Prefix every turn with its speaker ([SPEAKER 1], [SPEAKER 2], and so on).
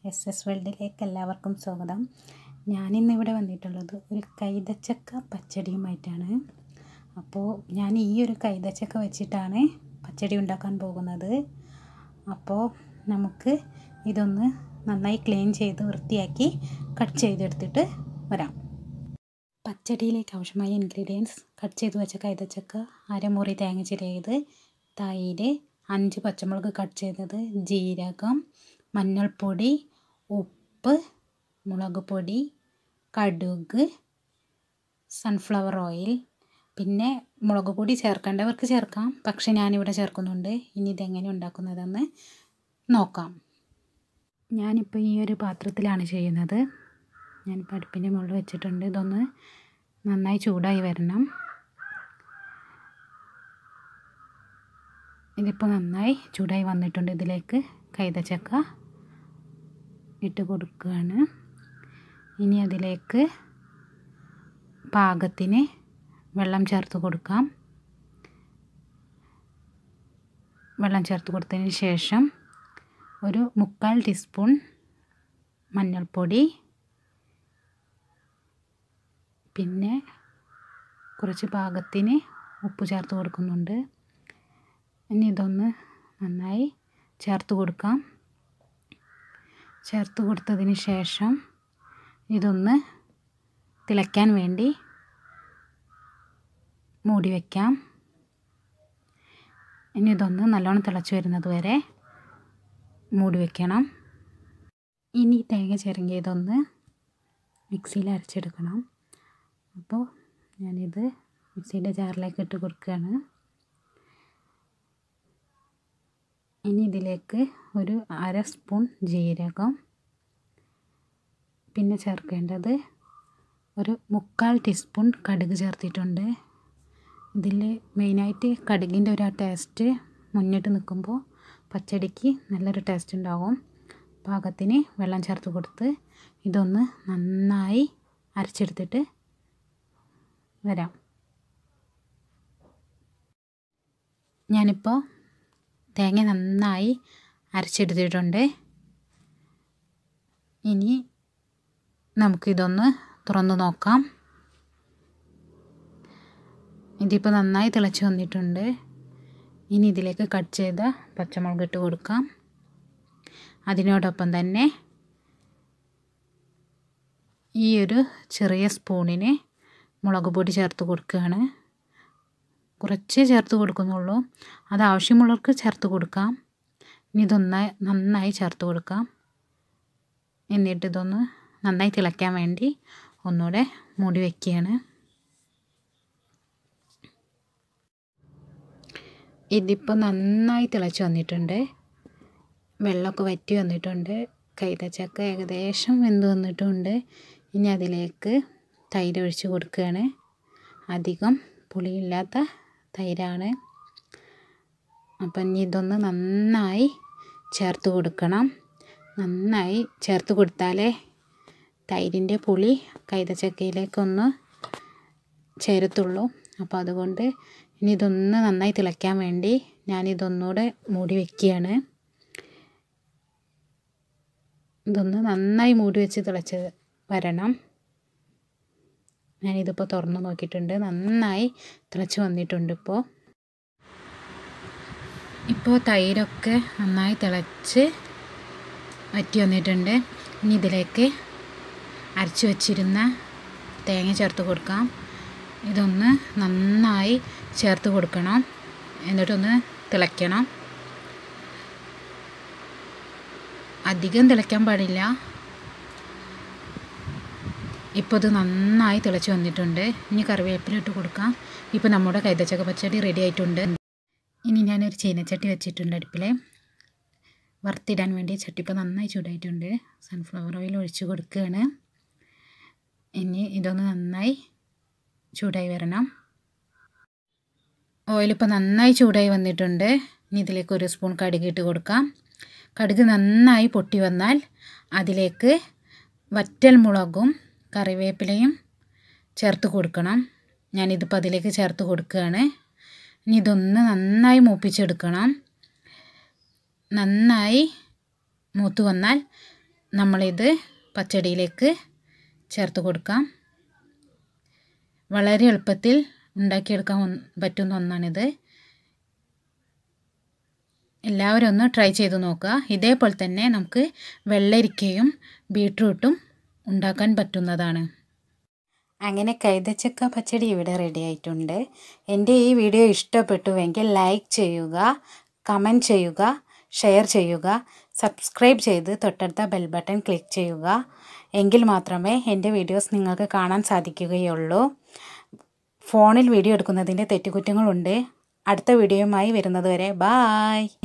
[SPEAKER 1] S S വേൾഡിലേക്ക് എല്ലാവർക്കും സ്വാഗതം ഞാനിന്ന് ഇവിടെ വന്നിട്ടുള്ളത് ഒരു കൈതച്ചക്ക പച്ചടിയുമായിട്ടാണ് അപ്പോൾ ഞാൻ ഈ ഒരു കൈതച്ചക്ക വെച്ചിട്ടാണ് പച്ചടി ഉണ്ടാക്കാൻ പോകുന്നത് അപ്പോൾ നമുക്ക് ഇതൊന്ന് നന്നായി ക്ലീൻ ചെയ്ത് വൃത്തിയാക്കി കട്ട് ചെയ്തെടുത്തിട്ട് വരാം പച്ചടിയിലേക്ക് ആവശ്യമായ ഇൻഗ്രീഡിയൻസ് കട്ട് ചെയ്ത് വെച്ച കൈതച്ചക്ക അരമുറി തേങ്ങ ചിരകിയത് തൈര് അഞ്ച് പച്ചമുളക് കട്ട് ചെയ്തത് ജീരകം മഞ്ഞൾപ്പൊടി ഉപ്പ് മുളക് പൊടി കടുക് സൺഫ്ലവർ ഓയിൽ പിന്നെ മുളക് പൊടി ചേർക്കേണ്ടവർക്ക് ചേർക്കാം പക്ഷെ ഞാനിവിടെ ചേർക്കുന്നുണ്ട് ഇനി ഇതെങ്ങനെ ഉണ്ടാക്കുന്നതെന്ന് നോക്കാം ഞാനിപ്പോൾ ഈ ഒരു പാത്രത്തിലാണ് ചെയ്യുന്നത് ഞാൻ അടുപ്പിൻ്റെ മുകളിൽ വെച്ചിട്ടുണ്ട് ഇതൊന്ന് നന്നായി ചൂടായി വരണം ഇതിപ്പോൾ നന്നായി ചൂടായി വന്നിട്ടുണ്ട് ഇതിലേക്ക് കൈതച്ചക്ക ഇട്ട് കൊടുക്കുകയാണ് ഇനി അതിലേക്ക് പാകത്തിന് വെള്ളം ചേർത്ത് കൊടുക്കാം വെള്ളം ചേർത്ത് കൊടുത്തതിന് ശേഷം ഒരു മുക്കാൽ ടീസ്പൂൺ മഞ്ഞൾപ്പൊടി പിന്നെ കുറച്ച് പാകത്തിന് ഉപ്പ് ചേർത്ത് കൊടുക്കുന്നുണ്ട് ഇനി ഇതൊന്ന് നന്നായി ചേർത്ത് കൊടുക്കാം ചേർത്ത് കൊടുത്തതിന് ശേഷം ഇതൊന്ന് തിളയ്ക്കാൻ വേണ്ടി മൂടി വയ്ക്കാം ഇനി ഇതൊന്ന് നല്ലോണം തിളച്ച് വരുന്നത് വരെ മൂടി വയ്ക്കണം ഇനി തേങ്ങ ചിരങ്ങിയതൊന്ന് മിക്സിയിൽ അരച്ചെടുക്കണം അപ്പോൾ ഞാനിത് മിക്സിയുടെ ജാറിലേക്ക് ഇട്ട് കൊടുക്കുകയാണ് ഇനി ഇതിലേക്ക് ഒരു അര സ്പൂൺ ജീരകം പിന്നെ ചേർക്കേണ്ടത് ഒരു മുക്കാൽ ടീസ്പൂൺ കടുക് ചേർത്തിട്ടുണ്ട് ഇതിൽ മെയിനായിട്ട് കടുകിൻ്റെ ഒരു ടേസ്റ്റ് മുന്നിട്ട് നിൽക്കുമ്പോൾ പച്ചടിക്ക് നല്ലൊരു ടേസ്റ്റ് ഉണ്ടാവും പാകത്തിന് വെള്ളം ചേർത്ത് കൊടുത്ത് ഇതൊന്ന് നന്നായി അരച്ചെടുത്തിട്ട് വരാം ഞാനിപ്പോൾ തേങ്ങ നന്നായി അരച്ചെടുത്തിട്ടുണ്ട് ഇനി നമുക്കിതൊന്ന് തുറന്ന് നോക്കാം ഇതിപ്പോൾ നന്നായി തിളച്ച് വന്നിട്ടുണ്ട് ഇനി ഇതിലേക്ക് കട്ട് ചെയ്ത പച്ചമുളക് ഇട്ട് കൊടുക്കാം അതിനോടൊപ്പം തന്നെ ഈ ഒരു ചെറിയ സ്പൂണിന് മുളക് പൊടി ചേർത്ത് കൊടുക്കുകയാണ് കുറച്ച് ചേർത്ത് കൊടുക്കുന്നുള്ളൂ അത് ആവശ്യമുള്ളവർക്ക് ചേർത്ത് കൊടുക്കാം ഇനി ഇതൊന്ന് നന്നായി ചേർത്ത് കൊടുക്കാം എന്നിട്ട് ഇതൊന്ന് നന്നായി തിളയ്ക്കാൻ വേണ്ടി ഒന്നുകൂടെ മൂടി വയ്ക്കുകയാണ് ഇതിപ്പോൾ നന്നായി തിളച്ച് വന്നിട്ടുണ്ട് വെള്ളമൊക്കെ വറ്റി വന്നിട്ടുണ്ട് കൈതച്ചക്ക ഏകദേശം വെന്ത് വന്നിട്ടുണ്ട് ഇനി അതിലേക്ക് തൈര് ഒഴിച്ച് കൊടുക്കുകയാണ് അധികം പുളിയില്ലാത്ത തൈരാണ് അപ്പം ഇനി ഇതൊന്ന് നന്നായി ചേർത്ത് കൊടുക്കണം നന്നായി ചേർത്ത് കൊടുത്താലേ തൈരിൻ്റെ പുളി കൈതച്ചക്കയിലേക്കൊന്ന് ചേരത്തുള്ളൂ അപ്പോൾ അതുകൊണ്ട് ഇനി ഇതൊന്ന് നന്നായി തിളയ്ക്കാൻ വേണ്ടി ഞാനിതൊന്നുകൂടെ മൂടി വയ്ക്കുകയാണ് ഇതൊന്ന് നന്നായി മൂടി വെച്ച് തിളച്ച് വരണം ഞാനിതിപ്പോൾ തുറന്ന് നോക്കിയിട്ടുണ്ട് നന്നായി തിളച്ച് വന്നിട്ടുണ്ട് ഇപ്പോൾ ഇപ്പോൾ തൈരൊക്കെ നന്നായി തിളച്ച് വറ്റി വന്നിട്ടുണ്ട് ഇനി ഇതിലേക്ക് അരച്ച് വച്ചിരുന്ന തേങ്ങ ചേർത്ത് കൊടുക്കാം ഇതൊന്ന് നന്നായി ചേർത്ത് കൊടുക്കണം എന്നിട്ടൊന്ന് തിളയ്ക്കണം അധികം തിളയ്ക്കാൻ പാടില്ല ഇപ്പോൾ ഇത് നന്നായി തിളച്ച് വന്നിട്ടുണ്ട് ഇനി കറിവേപ്പില ഇട്ട് കൊടുക്കാം ഇപ്പോൾ നമ്മുടെ കൈതച്ചക്ക പച്ചടി റെഡി ആയിട്ടുണ്ട് ഇനി ഞാനൊരു ചീനച്ചട്ടി വെച്ചിട്ടുണ്ട് അടുപ്പിൽ വറുത്തിടാൻ വേണ്ടി ചട്ടി ഇപ്പോൾ നന്നായി ചൂടായിട്ടുണ്ട് സൺഫ്ലവർ ഓയിൽ ഒഴിച്ച് കൊടുക്കുകയാണ് ഇനി ഇതൊന്ന് നന്നായി ചൂടായി വരണം ഓയിലിപ്പോൾ നന്നായി ചൂടായി വന്നിട്ടുണ്ട് ഇനി ഇതിലേക്ക് ഒരു സ്പൂൺ കടുക് ഇട്ട് കൊടുക്കാം കടുക് നന്നായി പൊട്ടി വന്നാൽ അതിലേക്ക് വറ്റൽ മുളകും കറിവേപ്പിലയും ചേർത്ത് കൊടുക്കണം ഞാനിതിപ്പോൾ അതിലേക്ക് ചേർത്ത് കൊടുക്കുകയാണ് ഇനി ഇതൊന്ന് നന്നായി മൂപ്പിച്ചെടുക്കണം നന്നായി മൂത്ത് വന്നാൽ നമ്മളിത് പച്ചടിയിലേക്ക് ചേർത്ത് കൊടുക്കാം വളരെ എളുപ്പത്തിൽ ഉണ്ടാക്കിയെടുക്കാൻ പറ്റുന്ന ഒന്നാണിത് എല്ലാവരും ഒന്ന് ട്രൈ ചെയ്ത് നോക്കുക ഇതേപോലെ തന്നെ നമുക്ക് വെള്ളരിക്കയും ബീട്രൂട്ടും ഉണ്ടാക്കാൻ പറ്റുന്നതാണ് അങ്ങനെ കൈതച്ചക്ക പച്ചടി ഇവിടെ റെഡി ആയിട്ടുണ്ട് എൻ്റെ ഈ വീഡിയോ ഇഷ്ടപ്പെട്ടുവെങ്കിൽ ലൈക്ക് ചെയ്യുക കമൻറ്റ് ചെയ്യുക ഷെയർ ചെയ്യുക സബ്സ്ക്രൈബ് ചെയ്ത് തൊട്ടടുത്ത ബെൽ ബട്ടൺ ക്ലിക്ക് ചെയ്യുക എങ്കിൽ മാത്രമേ എൻ്റെ വീഡിയോസ് നിങ്ങൾക്ക് കാണാൻ സാധിക്കുകയുള്ളൂ ഫോണിൽ വീഡിയോ എടുക്കുന്നതിൻ്റെ തെറ്റുകുറ്റങ്ങളുണ്ട് അടുത്ത വീഡിയോയുമായി വരുന്നതുവരെ ബായ്